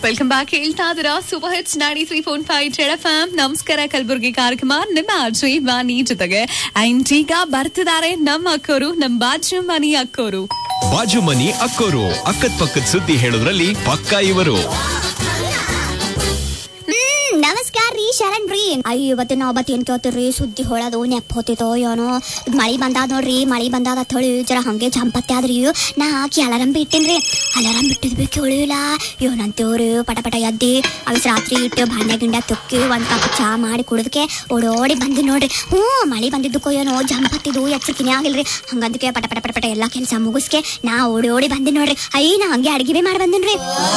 welcome back ಹೇಳ್ತಾ ಇದೀರಾ super hits ninety three four five Z F M ನಮಸ್ಕಾರ ಕಲಬುರ್ಗಿ ಕಾರ್ಯಕ್ರಮ ನಿಮ್ಮ ಅಜಯ್ ವಾಣಿ ಜೊತೆಗೆ ಅಂಡ್ ಈಗ ಬರ್ತಿದ್ದಾರೆ ನಮ್ಮ ಅಕ್ಕೋರು ನಮ್ಮ ಬಾಜು ಮನಿ ಅಕ್ಕೋರು ಬಾಜು ಮನಿ ಅಕ್ಕೋರು ಅಕ್ಕದ ಪಕ್ಕದ ಸುದ್ದಿ ಹೇಳೋದ್ರಲ್ಲಿ ಪಕ್ಕ ಇವರು ಹ್ಮ್ ನಮಸ್ಕಾರ ರೀ ಶರಣ್ ರೀ ಅಯ್ಯ ಇವತ್ತು ನಾವು ಬತ್ತಿ ಏನ್ ಕೇಳ್ತೀರಿ ಸುದ್ದಿ ಹೊಳದು ನೆಪ್ ಹೋತಿತೋ ಏನೋ ಇದ್ ಮಳಿ ಬಂದಾದ ನೋಡ್ರಿ ಮಳಿ ಬಂದಾದ ಅಂತ ಹೇಳಿ ಜರ ಹಂಗೆ ಜಂಪತ್ತೆ ಆದ್ರಿ ನಾ ಹಾಕಿ ಅಲಾರಂ ಬಿಟ್ಟಿನ್ರಿ ಅಲಾರಂ ಬಿಟ್ಟಿದ್ವಿ ಕೇಳಿಲ್ಲ ಏನಂತೇವ್ರಿ ಪಟ ಪಟ ಎದ್ದಿ ಅವಸ್ ರಾತ್ರಿ ಇಟ್ಟು ಭಾಂಡೆ ಗಿಂಡ ತುಕ್ಕಿ ಒಂದ್ ಕಪ್ ಚಾ ಮಾಡಿ ಕುಡಿದಕ್ಕೆ ಓಡೋಡಿ ಬಂದಿ ನೋಡ್ರಿ ಹ್ಞೂ ಮಳಿ ಬಂದಿದ್ದಕ್ಕೋ ಏನೋ ಜಂಪತ್ತಿದ್ದು ಎಚ್ಚರಿಕೆನೇ ಆಗಿಲ್ರಿ ಹಂಗಂದಕ್ಕೆ ಪಟ ಪಟ ಪಟ ಪಟ ಎಲ್ಲಾ ಕೆಲಸ ಮುಗಿಸ್ಕೆ ನಾ ಓಡಿ ಓಡಿ ಬಂದಿ ನೋಡ್ರಿ ಅಯ್ಯ ನಾ ಹಂಗೆ ಅಡಿಗೆ ಬಿ ಮಾಡಿ ಬಂದಿನ್ರಿ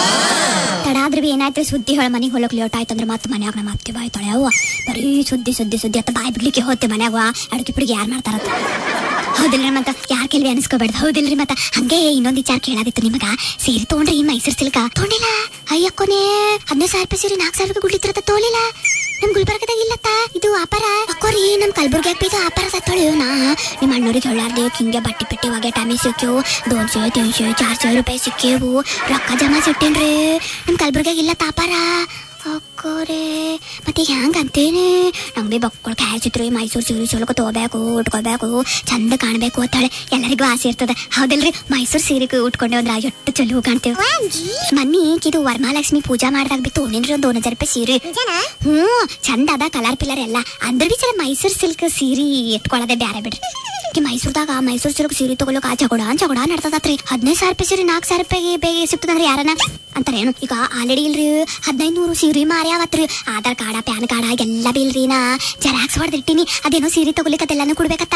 ತಡ ಆದ್ರೆ ಬಿ ಏನಾಯ್ತು ಸುದ್ದಿ ಹೇಳ ಮನೆಗೆ ಹೊಲಕ್ ಲೇಟ್ ಆಯ್ತಂದ್ರೆ ಮತ್ತೆ ಮನ್ಯಾಗ ನಮ್ಮ ಅತ್ತೆ ಬಾಯ್ ತೊಳೆಯವ್ವ ಬರೀ ಸುದ್ದಿ ಸುದ್ದಿ ಸುದ್ದಿ ಅಂತ ಬಾಯ್ ಬಿಡ್ಲಿಕ್ಕೆ ಹೋತೆ ಮನ್ಯಾಗ ಅಡುಗೆ ಪಿಡಿಗೆ ಯಾರು ಮಾಡ್ತಾರಂತ ಹೌದಿಲ್ರಿ ಮತ್ತ ಯಾರ್ ಕೆಲ್ವಿ ಅನ್ಸ್ಕೋಬೇಡ್ದು ಹೌದಿಲ್ರಿ ಮತ್ತ ಹಂಗೆ ಇನ್ನೊಂದ್ ವಿಚಾರ ಕೇಳಾದಿತ್ತು ನಿಮಗ ಸೀರೆ ತೊಗೊಂಡ್ರಿ ಮೈಸೂರ್ ಸಿಲ್ಕ ತೊಗೊಂಡಿಲ್ಲ ಅಯ್ಯಕ್ಕೋನೆ ಹದಿನೈದು ಸಾವಿರ ರೂಪಾಯಿ ಸೀರೆ ನಾಲ್ಕು ಸಾವಿರ ರೂಪಾಯಿ ಗುಡ್ಲಿತ್ತಿರತ್ತ ತೋಲಿಲ್ಲ ನಮ್ ಗುಲ್ಬರ್ಗದಾಗ ಇಲ್ಲತ್ತ ಇದು ವ್ಯಾಪಾರ ಅಕ್ಕೋರಿ ನಮ್ ಕಲ್ಬುರ್ಗಿ ಬೀಗ ವ್ಯಾಪಾರ ತೊಳೆಯೋಣ ನಿಮ್ಮ ಅಣ್ಣವ್ರಿಗೆ ಹೇಳಾರ್ದೆ ಹಿಂಗೆ ಬಟ್ಟಿ ಪೆಟ್ಟಿ ಒಗೆ ಟೈಮಿಗೆ ಸಿಕ್ಕೆವು ದೋನ್ಸೆ ತೀನ್ಸೆ ಚಾರ್ಸೆ ರೂಪಾಯಿ ಸಿಕ್ಕೇವು ರೊಕ್ಕ ಜಮಾ ಸಿಟ್ಟಿನ್ರಿ ನಮ್ ಕಲ್ಬುರ್ಗಿಯಾಗ ಇಲ್ಲ ತಾಪಾರ ಅಕ್ಕೋರೆ ಮತ್ತೆ ಹ್ಯಾಂಗ ಅಂತೇನೆ ನಮ್ಗೆ ಬಕ್ಕಳು ಕಾಯಿಸಿತ್ರಿ ಮೈಸೂರು ಸೀರೆ ಸೊಲಕ ತಗೋಬೇಕು ಉಟ್ಕೋಬೇಕು ಚಂದ ಕಾಣ್ಬೇಕು ಅಂತಾಳೆ ಎಲ್ಲರಿಗೂ ಆಸೆ ಇರ್ತದೆ ಹೌದಲ್ರಿ ಮೈಸೂರು ಸೀರೆಗೆ ಉಟ್ಕೊಂಡೆ ಅಂದ್ರೆ ಎಷ್ಟು ಚಲೋ ಕಾಣ್ತೇವೆ ಮನ್ನಿ ಇದು ವರಮಹಾಲಕ್ಷ್ಮಿ ಪೂಜಾ ಮಾಡಿದಾಗ ಬಿ ತೊಗೊಂಡಿನ್ರಿ ಒಂದು ಹଜାର ರೂಪಾಯಿ ಸೀರೆ ಹ್ಞೂ ಚಂದ ಅದ ಕಲರ್ ಪಿಲ್ಲರ್ ಎಲ್ಲ ಅಂದ್ರೆ ಬಿ ಚಲ ಮೈಸೂರು ಸಿಲ್ಕ್ ಸೀರೆ ಇಟ್ಕೊಳ್ಳೋದೇ ಬ್ಯಾರೆ ಬಿಡ್ರಿ ಈ ಮೈಸೂರ್ದಾಗ ಮೈಸೂರು ಸಿಲ್ಕ್ ಸೀರೆ ತಗೊಳಕ್ ಆ ಜಗಳ ಜಗಳ ನಡ್ತದತ್ರಿ ಹದಿನೈದು ಸಾವಿರ ರೂಪಾಯಿ ಸೀರೆ ನಾಲ್ಕು ಸಾವಿರ ರೂಪಾಯಿಗೆ ಬೇಗ ಸಿಗ್ತದಂದ್ರೆ ಯಾರನ ಅಂತಾರೆ ಏನು ಈಗ ಆಲ್ರೆಡಿ ಇಲ್ರಿ ಹದಿನೈದು ನೂರು ಸೀರೆ ಮಾರ್ಯಾವತ್ರಿ ಆಧಾರ್ ಕಾರ್ಡ ಪ್ಯಾನ್ ಕಾರ್ಡ ಎಲ್ಲ ಬಿಲ್ರಿ ನಾ ಜೆರಾಕ್ಸ್ ಹೊಡೆದಿಟ್ಟಿನಿ ಅದೇನೋ ಸೀರೆ ತಗೊಲಿಕ್ಕೆ ಅದೆಲ್ಲಾನು ಕೊಡ್ಬೇಕತ್ತ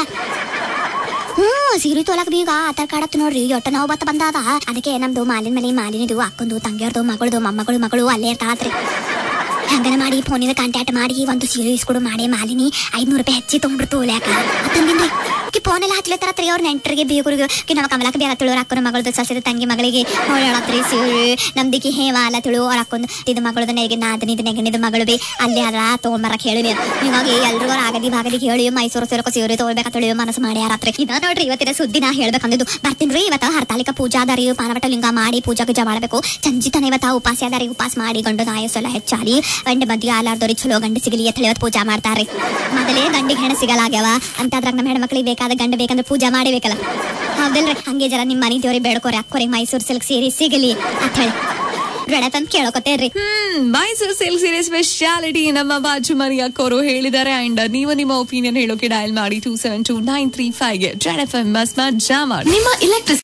ಹ್ಞೂ ಸೀರೆ ತೊಲಕ್ ಬೀಗ ಆಧಾರ್ ಕಾರ್ಡ್ ಹತ್ತು ನೋಡ್ರಿ ಒಟ್ಟ ನಾವು ಬತ್ತ ಬಂದಾದ ಅದಕ್ಕೆ ನಮ್ದು ಮಾಲಿನ ಮನೆ ಮಾಲಿನದು ಅಕ್ಕಂದು ತಂಗಿಯರ್ದು ಮಗಳದು ಮೊಮ್ಮಗಳು ಮಗಳು ಅಲ್ಲೇ ಇರ್ತಾಳತ್ರಿ ಹಂಗನ ಮಾಡಿ ಫೋನಿಂದ ಕಾಂಟ್ಯಾಕ್ಟ್ ಮಾಡಿ ಒಂದು ಸೀರೆ ಇಸ್ಕೊಡು ಮಾಡಿ ಮಾಲಿನಿ ಐದ್ನೂರು ರೂಪಾಯಿ ಹೆಚ್ಚಿ ತೊಗೊಂಡ್ಬಿಡ್ತು ಯಾಕ ಅಂತಂದಿನ್ರಿ ಕಿ ಫೋನ್ ಎಲ್ಲ ಹಚ್ಲತ್ತಾರತ್ರಿ ಅವ್ರ ನೆಂಟರಿಗೆ ಬೀಗರಿಗೆ ಕಿ ನಮ್ಮ ಕಮಲಕ್ಕೆ ಬೇಗ ತಿಳು ಅಕ್ಕನ ಮಗಳದು ಸಸ್ಯದ ತಂಗಿ ಮಗಳಿಗೆ ಹೇಳತ್ರಿ ಸೀರೆ ನಮ್ದಿಕ್ಕೆ ಹೇವಾಲ ತಿಳು ಅವ್ರ ಅಕ್ಕೊಂದು ಇದು ಮಗಳದ ನೆಗೆ ನಾದನಿದ ನೆಗನಿದ ಮಗಳು ಬಿ ಅಲ್ಲೇ ಅದ ತೊಗೊಂಬರಕ್ ಹೇಳಿವಿ ಹೀಗಾಗಿ ಎಲ್ರಿಗೂ ಆಗದಿ ಭಾಗದಿ ಹೇಳಿ ಮೈಸೂರು ಸೇರಕ ಸೀರೆ ತಗೊಳ್ಬೇಕ ತಿಳಿ ಮನಸ್ಸು ಮಾಡ್ಯಾರತ್ರಿ ಇದ ನೋಡ್ರಿ ಇವತ್ತಿನ ಸುದ್ದಿ ನಾ ಹೇಳ್ಬೇಕಂದಿದ್ದು ಬರ್ತೀನ್ರಿ ಇವತ್ತ ಹರ್ತಾಲಿಕ ಪೂಜಾ ಅದಾರಿ ಪಾನವಟ ಲಿಂಗ ಮಾಡಿ ಪೂಜಾ ಗಿಜಾ ಮಾಡ್ಬೇಕು ಸಂಜಿತನ ಇವತ್ತ ಉಪಾಸ ಅದಾರಿ ಉಪಾಸ ಮಾಡಿ ಗಂಡು ನಾಯಸ್ಸೆಲ್ಲ ಹೆಚ್ಚಾಲಿ ಗಂಡ ಮದ್ವೆ ಆಲಾರ್ದವ್ರಿ ಚಲೋ ಗಂಡ ಸಿಗಲಿ ಅಂತ ಹೇಳಿ ಇವತ್ತು ಪೂಜಾ ಮಾಡ್ತಾರ್ರಿ ಮೊದಲೇ ಗಂಡಿಗೆ ಹೆಣ ಸಿಗಲಾಗ್ಯಾವ ಅಂತ ಅದ್ರಾಗ ನಮ್ಮ ಹೆಣ್ಮಕ್ಳಿಗೆ ಬೇಕಾದ ಗಂಡ ಬೇಕಂದ್ರೆ ಪೂಜಾ ಮಾಡಬೇಕಲ್ಲ ಹೌದಲ್ರಿ ಹಂಗೆ ಜರ ನಿಮ್ಮ ಮನೆ ದೇವ್ರಿಗೆ ಬೇಡ್ಕೋರಿ ಅಕ್ಕೋರಿ ಮೈಸೂರು ಸಿಲ್ಕ್ ಸೀರೆ ಸಿಗಲಿ ಅಂತ ಹೇಳಿ ಬೇಡ ತಂದ್ ಕೇಳೋಕೋತೇರ್ರಿ ಹ್ಮ್ ಮೈಸೂರು ಸಿಲ್ಕ್ ಸೀರೆ ಸ್ಪೆಷಾಲಿಟಿ ನಮ್ಮ ಬಾಜು ಮನಿ ಅಕ್ಕೋರು ಹೇಳಿದ್ದಾರೆ ಅಂಡ್ ನೀವು ನಿಮ್ಮ ಒಪಿನಿಯನ್ ಹೇಳೋಕೆ ಡಯಲ್ ಮಾಡಿ two seven two nine three five ಗೆ ಜೆಡ್ ಎಫ್ ಎಂ ಮಸ್ತ್ ಮಜಾ ಮಾಡಿ ನಿಮ್ಮ ಇಲೆಕ್ಟ್ರಿಸಿಟಿ